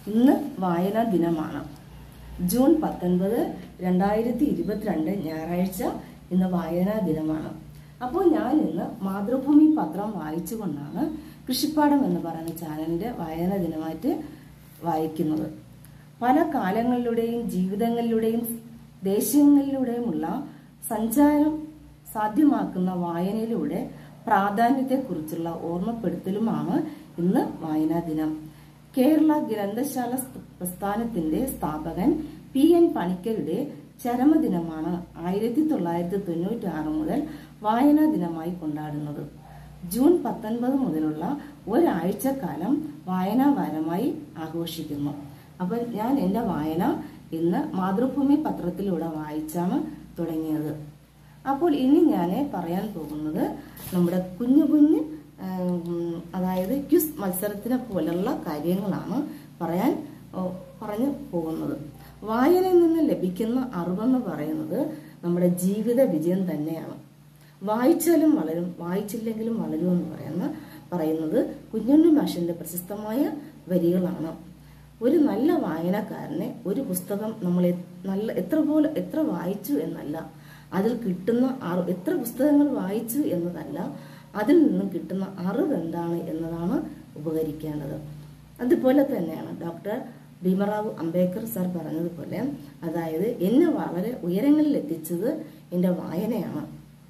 ഇന്ന് വായനാ ദിനമാണ് ജൂൺ പത്തൊൻപത് രണ്ടായിരത്തി ഇരുപത്തിരണ്ട് ഞായറാഴ്ച ഇന്ന് വായനാ ദിനമാണ് അപ്പോൾ ഞാൻ ഇന്ന് മാതൃഭൂമി പത്രം വായിച്ചുകൊണ്ടാണ് കൃഷിപ്പാടം എന്ന് പറയുന്ന ചാനലിന്റെ വായനാ ദിനമായിട്ട് വായിക്കുന്നത് പല കാലങ്ങളിലൂടെയും ജീവിതങ്ങളിലൂടെയും ദേശങ്ങളിലൂടെയുമുള്ള സഞ്ചാരം സാധ്യമാക്കുന്ന വായനയിലൂടെ പ്രാധാന്യത്തെക്കുറിച്ചുള്ള ഓർമ്മപ്പെടുത്തലുമാണ് ഇന്ന് വായനാ ദിനം കേരള ഗ്രന്ഥശാല സ് പ്രസ്ഥാനത്തിന്റെ സ്ഥാപകൻ പി എൻ പണിക്കരുടെ ചരമദിനമാണ് ആയിരത്തി തൊള്ളായിരത്തി തൊണ്ണൂറ്റി ആറ് മുതൽ വായനാ ദിനമായി കൊണ്ടാടുന്നത് ജൂൺ പത്തൊൻപത് മുതലുള്ള ഒരാഴ്ചക്കാലം വായനാ വാരമായി ആഘോഷിക്കുന്നു അപ്പൊ ഞാൻ എൻ്റെ വായന ഇന്ന് മാതൃഭൂമി പത്രത്തിലൂടെ വായിച്ചാണ് തുടങ്ങിയത് അപ്പോൾ ഇനി ഞാൻ പറയാൻ പോകുന്നത് നമ്മുടെ കുഞ്ഞു കുഞ്ഞ് ഉം, അതായത് ക്യുസ് മത്സരത്തിനെ പോലുള്ള കാര്യങ്ങളാണ് പറയാൻ ഓ, പറഞ്ഞു പോകുന്നത് വായനയിൽ നിന്ന് ലഭിക്കുന്ന അറിവെന്ന് പറയുന്നത് നമ്മുടെ ജീവിത വിജയം തന്നെയാണ് വായിച്ചാലും വളരും വായിച്ചില്ലെങ്കിലും വളരും എന്ന് പറയുന്ന പറയുന്നത് കുഞ്ഞുണ്ണി മാഷിന്റെ പ്രശസ്തമായ വരികളാണ് ഒരു നല്ല വായനക്കാരനെ ഒരു പുസ്തകം നമ്മൾ എ- നല്ല എത്ര പോലെ എത്ര വായിച്ചു എന്നല്ല അതിൽ കിട്ടുന്ന അറിവ് എത്ര പുസ്തകങ്ങൾ വായിച്ചു എന്നതല്ല അതിൽ നിന്നും കിട്ടുന്ന അറിവ് എന്താണ് എന്നതാണ് ഉപകരിക്കേണ്ടത് അതുപോലെ തന്നെയാണ് ഡോക്ടർ ഭീമറാവു അംബേദ്കർ സാർ പറഞ്ഞതുപോലെ അതായത് എന്നെ വളരെ ഉയരങ്ങളിൽ എത്തിച്ചത് എൻ്റെ വായനയാണ്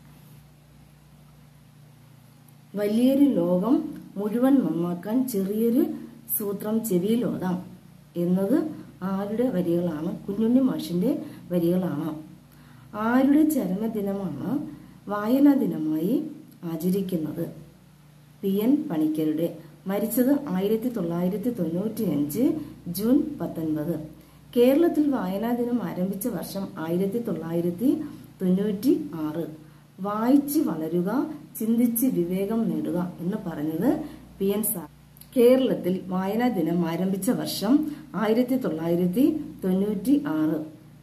വലിയൊരു ലോകം മുഴുവൻ നന്നാക്കാൻ ചെറിയൊരു സൂത്രം ചെവിയിലോതാം എന്നത് ആരുടെ വരികളാണ് കുഞ്ഞുണ്ണി മാഷിന്റെ വരികളാണ് ആരുടെ ചരമദിനമാണ് വായനാ ദിനമായി ആചരിക്കുന്നത് പി എൻ പണിക്കരുടെ മരിച്ചത് ആയിരത്തി തൊള്ളായിരത്തി തൊണ്ണൂറ്റി അഞ്ച് ജൂൺ പത്തൊൻപത് കേരളത്തിൽ വായനാ ദിനം ആരംഭിച്ച വർഷം ആയിരത്തി തൊള്ളായിരത്തി തൊണ്ണൂറ്റി ആറ് വായിച്ച് വളരുക ചിന്തിച്ച് വിവേകം നേടുക എന്ന് പറഞ്ഞത് പി എൻ സാർ കേരളത്തിൽ വായനാ ദിനം ആരംഭിച്ച വർഷം ആയിരത്തി തൊള്ളായിരത്തി തൊണ്ണൂറ്റി ആറ്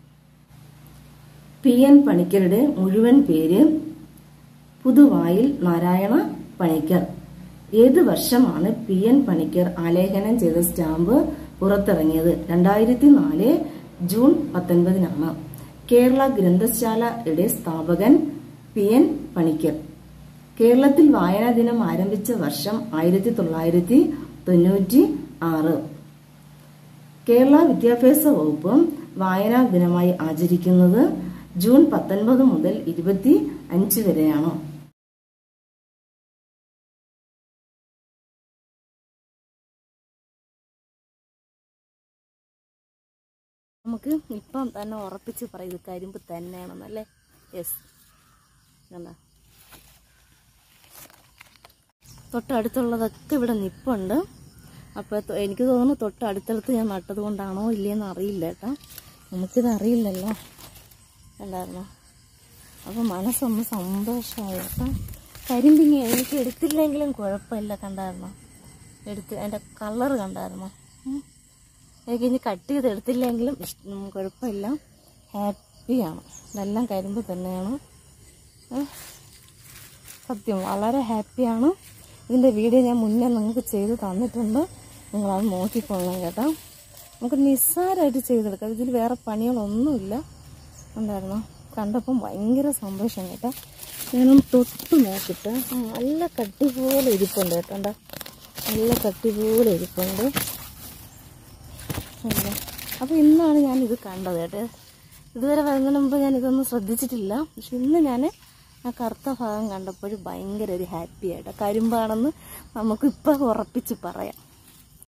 പി എൻ പണിക്കരുടെ മുഴുവൻ പേര് പുതുവായിൽ നാരായണ പണിക്കർ ഏത് വർഷമാണ് പി എൻ പണിക്കർ ആലേഖനം ചെയ്ത സ്റ്റാമ്പ് പുറത്തിറങ്ങിയത് രണ്ടായിരത്തി നാല് ജൂൺ പത്തൊൻപതിനാണ് കേരള ഗ്രന്ഥശാലയുടെ സ്ഥാപകൻ പി എൻ പണിക്കർ കേരളത്തിൽ വായനാ ദിനം ആരംഭിച്ച വർഷം ആയിരത്തി തൊള്ളായിരത്തി തൊണ്ണൂറ്റി ആറ് കേരള വിദ്യാഭ്യാസ വകുപ്പ് വായനാ ദിനമായി ആചരിക്കുന്നത് ജൂൺ പത്തൊൻപത് മുതൽ ഇരുപത്തി അഞ്ച് വരെയാണ് നമുക്ക് ഇപ്പം തന്നെ ഉറപ്പിച്ച് പറയും കരിമ്പ് തന്നെയാണെന്നല്ലേ യെസ് എന്താ തൊട്ടടുത്തുള്ളതൊക്കെ ഇവിടെ നിപ്പുണ്ട് അപ്പോൾ തൊ- എനിക്ക് തോന്നുന്നു തൊട്ടടുത്തടുത്ത് ഞാൻ നട്ടത് കൊണ്ടാണോ ഇല്ലയെന്ന് അറിയില്ല കേട്ടോ നമുക്കിത് അറിയില്ലല്ലോ കണ്ടായിരുന്നോ അപ്പോൾ മനസ്സൊന്ന് സന്തോഷമായി കേട്ടോ കരിമ്പിങ്ങ എനിക്ക് എടുത്തില്ലെങ്കിലും കുഴപ്പമില്ല കണ്ടായിരുന്നോ എടുത്ത് അതിൻ്റെ കളറ് കണ്ടായിരുന്നോ ഉം. എനിക്ക് ഇനി കട്ട് ചെയ്ത് എടുത്തില്ലെങ്കിലും ഇഷ്ട- ഉം, കുഴപ്പമില്ല ഹാപ്പിയാണ് ഇതെല്ലാം കരിമ്പ് തന്നെയാണ് ഏ? സത്യം വളരെ ഹാപ്പിയാണ് ഇതിൻ്റെ വീഡിയോ ഞാൻ മുന്നേ നിങ്ങൾക്ക് ചെയ്ത് തന്നിട്ടുണ്ട് നിങ്ങളത് നോക്കിക്കൊള്ളണം കേട്ടോ നമുക്ക് നിസ്സാരമായിട്ട് ചെയ്തെടുക്കാം ഇതിൽ വേറെ പണികളൊന്നുമില്ല ഉണ്ടായിരുന്നോ കണ്ടപ്പം ഭയങ്കര സന്തോഷം കേട്ടോ ഞാനൊന്ന് തൊട്ട് നോക്കിയിട്ട് ആ, നല്ല കട്ടി പോലെ ഇരിപ്പുണ്ട് കേട്ടോ കണ്ടോ? നല്ല കട്ടി പോലെ ഇരിപ്പുണ്ട് അല്ലേ അപ്പോൾ ഇന്നാണ് ഞാൻ ഇത് കണ്ടത് കേട്ടോ ഇതുവരെ വരുന്നതിന് മുമ്പ് ഞാൻ ഇതൊന്നും ശ്രദ്ധിച്ചിട്ടില്ല പക്ഷെ ഇന്ന് ഞാൻ ആ കറുത്ത ഭാഗം കണ്ടപ്പോൾ ഭയങ്കര ഒരു ഹാപ്പി ആയിട്ട് കരിമ്പാണെന്ന് നമുക്ക് ഇപ്പം ഉറപ്പിച്ച് പറയാം